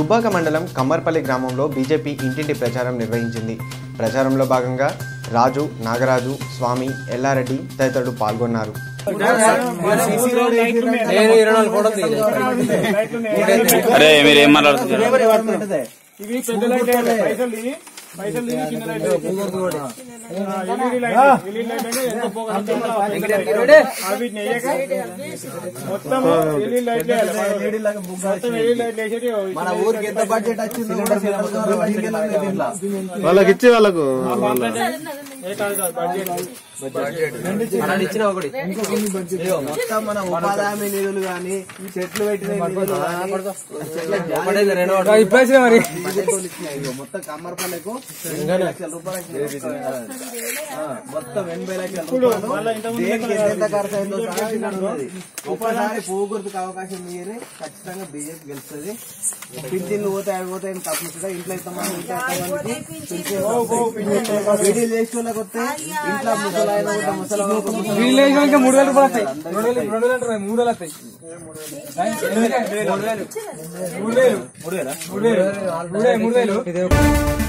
దుబ్బాక మండలం కమ్మర్పల్లి గ్రామంలో బీజేపీ ఇంటింటి ప్రచారం నిర్వహించింది ప్రచారంలో భాగంగా రాజు నాగరాజు స్వామి ఎల్లారెడ్డి తదితరులు పాల్గొన్నారు అరే మీరు ఏం మాట్లాడుతున్నారు ఇవి పెద్ద లైట్ పైసలు ఇవి పైసలు ఇవి చిన్న light LED light LED light అంటే ఎంత పోగ అవి నెయ్యక మొత్తం ఎల్ఈడి లైట్ మొత్తం ఎల్ఈడి లైట్ వేసేది మన ఊరికి ఎంత బడ్జెట్ వచ్చిందో కూడా తెలుసుకోవాలి. బయటికి వెళ్ళాలి దీంట్లో. వాళ్ళకి ఇచ్చి వాళ్ళకు ఏ కాదు కాదు బడ్జెట్ ఇదిగో మొత్తం మన ఉపాధి హామీ నిధులు గాని చెట్లు పెట్టిన నిధులు గాని, చెట్లకు బడ్జెట్ వాళ్ళు ఇచ్చినాయి. ఇదిగో మొత్తం కమ్మరపల్లెకు ఎనభై లక్షల రూపాయలు వచ్చినాయి. ఆ, మొత్తం ఎనభై లక్షల రూపాయలు దేనికి ఎంత ఖర్చు అయిందో సహా ఇక్కడ ఉన్నది. ఒక్కసారి పువ్వు గుర్తుకు అవకాశం ఇయ్యని ఖచ్చితంగా బీజేపీ గెలుస్తుంది పింఛన్లు పోతాయి అవి పోతాయి అని తప్పుతుందా ఇంట్లో ఎంతమంది ఉంటే అంతమందికి పింఛన్ వీడియోలు చేసే వాళ్ళకి వస్తే ఇంట్లో ముసలాయన ఉంటే ముసలి వాళ్ళకు ముసలి మూడు వేల రూపాయలు వస్తాయి రెండు వేలు రెండు వేలు అంటారు మూడు వేలు వస్తాయి మూడు వేలు మూడు వేలు మూడు వేలు మూడు వేలు మూడు వేలు